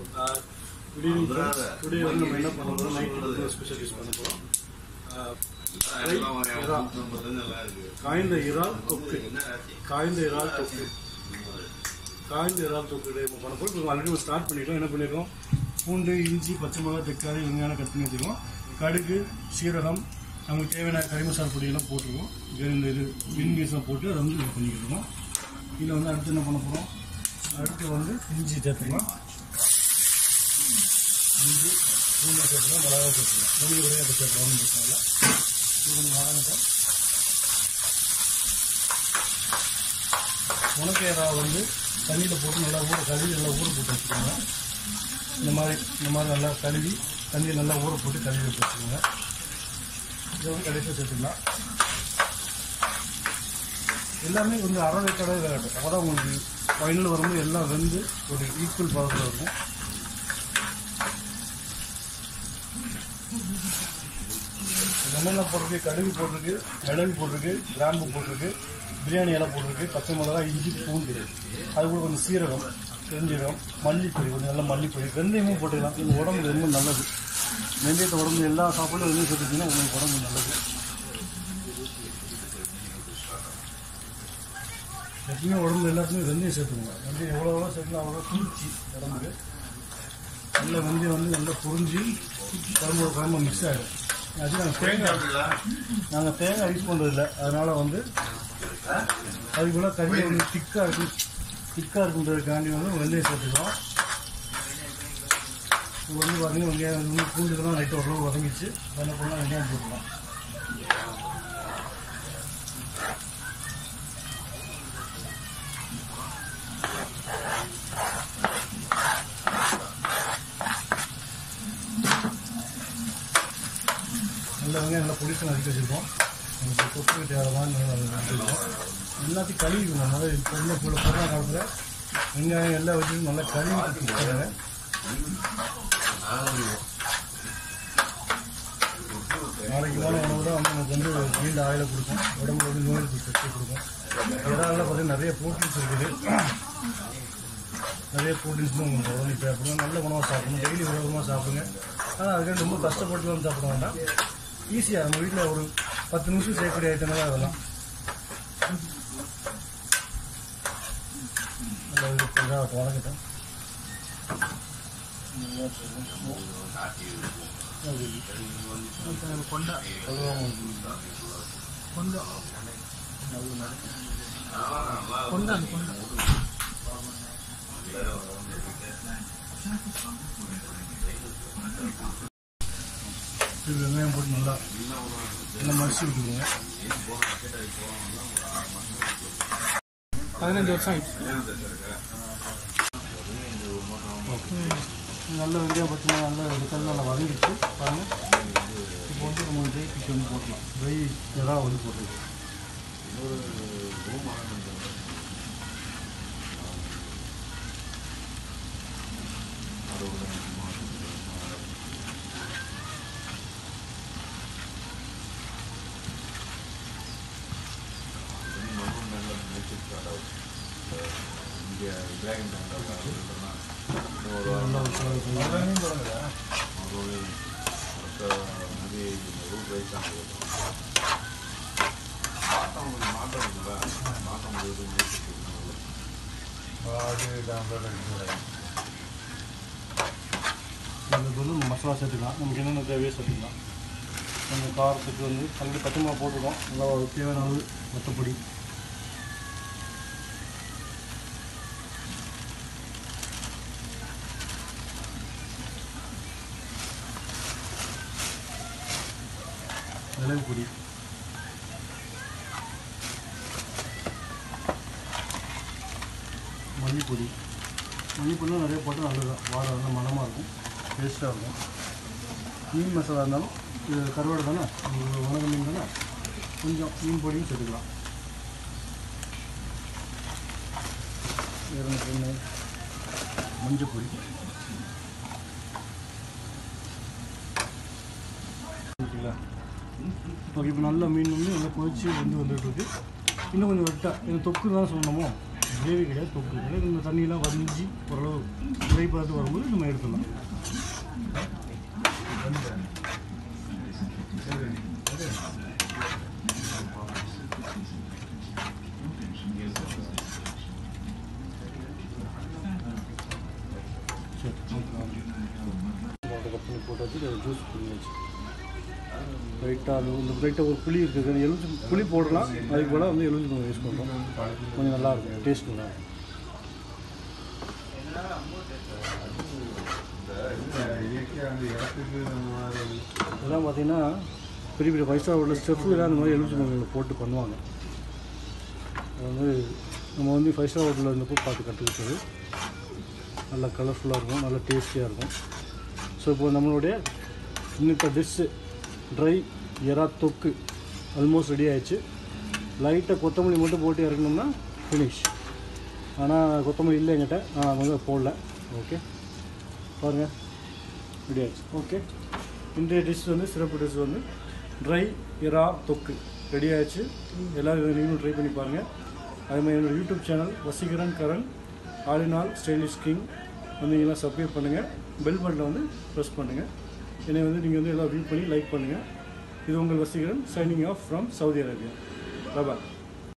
குடி குடி வந்து நம்ம என்ன பண்ண போகிறோம் நைட் ஸ்பெஷல் யூஸ் பண்ண போகிறோம் காய்ந்த இறால் தொக்கு காய்ந்த இறால் தொக்கு காய்ந்த இறால் தொக்கு இப்போ பண்ண போகிறோம் இப்போ ஆல்ரெடி ஸ்டார்ட் பண்ணிட்டோம் என்ன பண்ணியிருக்கோம் பூண்டு இஞ்சி பச்சை மிளகா தக்காளி வெங்காயம் கட் பண்ணி வச்சுருக்கோம் கடுகு சீரகம் நமக்கு தேவையான கறி மசாலா பொடியெல்லாம் போட்டுருவோம் இது இந்த இது வின்கேஸ்லாம் போட்டு அதை வந்து இது பண்ணிக்கிடுவோம் இதில் வந்து அடுத்து என்ன பண்ண போகிறோம் அடுத்து வந்து இஞ்சி சேர்த்துக்கலாம் இஞ்சி பூண்டு சேர்த்துக்கலாம் மிளகா சேர்த்துக்கலாம் மூணு கூட அதை சேர்த்துக்கலாம் ஒன்றும் பிரச்சனை இல்லை இது கொஞ்சம் வதங்கட்டும் உனக்கேரா வந்து தண்ணியில் போட்டு நல்லா ஊற கழுவி நல்லா ஊற போட்டு வச்சுக்கோங்க இந்த மாதிரி இந்த மாதிரி நல்லா கழுவி தண்ணியில் நல்லா ஊற போட்டு கழுவி வச்சு வச்சுக்கோங்க இதை வந்து கடைசியாக சேர்த்துக்கலாம் எல்லாமே கொஞ்சம் அரை வேக்காடாக வேகட்டும் அப்போ தான் உங்களுக்கு ஃபைனல் வரும்போது எல்லாம் வெந்து ஒரு ஈக்குவல் பதத்தில் இருக்கும் என்னென்ன போட்டிருக்கு கடுகு போட்டிருக்கு மிளகு போட்டிருக்கு கிராம்பு போட்டிருக்கு பிரியாணி இலை போட்டிருக்கு பச்சை மிளகா இஞ்சி பூண்டு அது கூட கொஞ்சம் சீரகம் பெருஞ்சீரகம் மல்லிப்பொடி கொஞ்சம் நல்ல மல்லிப்பொடி வெந்தயமும் போட்டுக்கலாம் இது உடம்புக்கு ரொம்ப நல்லது வெந்தயத்தை உடம்பு எல்லா சாப்பாடும் வெந்தயம் சேர்த்துட்டிங்கன்னா உங்களுக்கு உடம்பு நல்லது எப்பவுமே உடம்புல எல்லாத்துக்குமே வெந்தயம் சேர்த்துக்கோங்க வெந்தயம் எவ்வளோ எவ்வளோ சேர்க்கணும் அவ்வளோ குளிர்ச்சி உடம்புக்கு நல்ல வெந்தயம் வந்து நல்லா புரிஞ்சு குழம்பு குழம்பு மிக்ஸ் ஆகிடும் அது நாங்கள் தேங்காய் நாங்கள் தேங்காய் யூஸ் பண்ணுறது இல்லை அதனால் வந்து அதுக்குள்ள கறி வந்து திக்காக இருக்கும் திக்காக இருக்குன்றதுக்காண்டி வந்து வெந்தயம் சேர்த்துக்கிறோம் இப்போ வந்து பார்த்தீங்கன்னா வெங்காயம் வந்து பூண்டுக்கெல்லாம் லைட்டாக ஓரளவு வதங்கிச்சு என்ன பண்ணால் வெங்காயம் போட்டுக்கலாம் நல்ல வெங்காயம் நல்லா பொடிச்சு நறுக்கி வச்சுருக்கோம் நமக்கு தொக்கு தேவை மாதிரி நல்லா வச்சுருக்கோம் எல்லாத்தையும் கழுவிக்கணும் முதல்ல இப்போ உள்ள கூட கொரோனா காலத்தில் வெங்காயம் எல்லாம் வச்சு நல்லா கழுவி வச்சுருக்காங்க நாளைக்குமான உணவு தான் வந்து நமக்கு வந்து நீண்ட ஆயில கொடுக்கும் உடம்புல வந்து நோய் எதிர்ப்பு சக்தி கொடுக்கும் இதனால பார்த்தீங்கன்னா நிறைய ப்ரோட்டீன்ஸ் இருக்குது நிறைய ப்ரோட்டீன்ஸ் தான் உங்களுக்கு உடம்பு தேவைப்படும் நல்ல உணவாக சாப்பிடணும் டெய்லி உணவுமாக சாப்பிடுங்க ஆனால் அதுக்கு ரொம்ப கஷ்டப்பட்டு வந்து சாப்பிட வேண்டாம் ஈஸியாக நம்ம வீட்டில் ஒரு பத்து நிமிஷம் செய்யக்கூடிய ஐட்டம் தான் அதெல்லாம் நல்லா இது கொஞ்சம் வதக்கட்டும் கொண்டா கொண்டா கொண்டா கொண்டா இது வெங்காயம் போட்டு நல்லா நல்லா மடிச்சு விட்டுருங்க பதினஞ்சு வருஷம் ஆயிடுச்சு நல்ல வெங்காயம் பச்சை நல்லா எடுத்தாலும் நல்லா வதங்கிடுச்சு பாருங்க இப்போ வந்து நம்ம ட்ரை ஃபிஷ் வந்து போட்டலாம் ட்ரை இறா வந்து போட்டுருக்கு நல்லா இதுக்கு வந்து மசாலா சேர்த்துக்கலாம் நமக்கு என்னென்ன தேவையோ சேர்த்துக்கலாம் நம்ம காரத்துக்கு வந்து கல்வி பச்சை மிளகா போட்டுருக்கோம் நல்லா ஒரு தேவையான அளவு மொத்தப்பொடி மிளகு பொடி மல்லிப்பொடி மல்லிப்பொடிலாம் நிறைய போட்டால் நல்லதுதான் வாழை நல்லா மனமாக இருக்கும் டேஸ்ட்டாக இருக்கும் மீன் மசாலா இருந்தாலும் இது கருவாடு தானே இது உணவு மீன் தானே கொஞ்சம் மீன் பொடியும் சேர்த்துக்கலாம் வேறு என்ன மஞ்சள் பொடி ஓகேங்களா ஓகே இப்போ நல்ல மீன் வந்து நல்லா கொதிச்சு வந்து வந்துட்டு இருக்கு இன்னும் கொஞ்சம் வெட்டா இது தொக்கு தான் சொல்லணுமோ கிரேவி கிடையாது தொக்கு கிடையாது இந்த தண்ணியெலாம் வடிஞ்சு ஓரளவு ஃப்ரை பார்த்து வரும்போது நம்ம எடுத்துடலாம் சரி கட் பண்ணி போட்டாச்சு இதை ஜூஸ் பண்ணியாச்சு லைட்டாக அந்த இந்த லைட்டாக ஒரு புளி இருக்குது அந்த எலுமிச்சம் புளி போடலாம் அதுக்கு கூட வந்து எலுமிச்சம் யூஸ் பண்ணுறோம் கொஞ்சம் நல்லாயிருக்கும் டேஸ்ட் நல்லா இருக்கும் இதெல்லாம் பார்த்தீங்கன்னா பெரிய பெரிய ஃபைவ் ஸ்டார் ஹோட்டல் ஸ்டெஃப்லாம் அந்த மாதிரி எலுமிச்சம் போட்டு பண்ணுவாங்க அது வந்து நம்ம வந்து ஃபைவ் ஸ்டார் ஹோட்டலில் இருந்தப்போ பார்த்து கற்றுக்கிட்டது நல்லா கலர்ஃபுல்லாக இருக்கும் நல்லா டேஸ்டியாக இருக்கும் ஸோ இப்போ நம்மளுடைய இன்னித்த டிஷ்ஷு ட்ரை எறா தொக்கு ஆல்மோஸ்ட் ரெடி ஆயிடுச்சு லைட்டாக கொத்தமல்லி மட்டும் போட்டு இறக்கணும்னா ஃபினிஷ் ஆனால் கொத்தமல்லி இல்லை என்கிட்ட நான் வந்து போடல ஓகே பாருங்கள் ரெடி ஆயிடுச்சு ஓகே இன்றைய டிஷ் வந்து சிறப்பு டிஷ் வந்து ட்ரை எறா தொக்கு ரெடி ஆயிடுச்சு எல்லோரும் நீங்களும் ட்ரை பண்ணி பாருங்கள் அதே மாதிரி என்னோடய YouTube channel Vaseegaran Karan all in all stylish king வந்தீங்கன்னா சப்ஸ்கிரைப் பண்ணுங்கள் பெல் பட்டனை வந்து ப்ரெஸ் பண்ணுங்கள் என்னை வந்து நீங்கள் வந்து எல்லாம் வியூ பண்ணி லைக் பண்ணுங்கள் இது உங்கள் Vaseegaran signing off from Saudi Arabia bye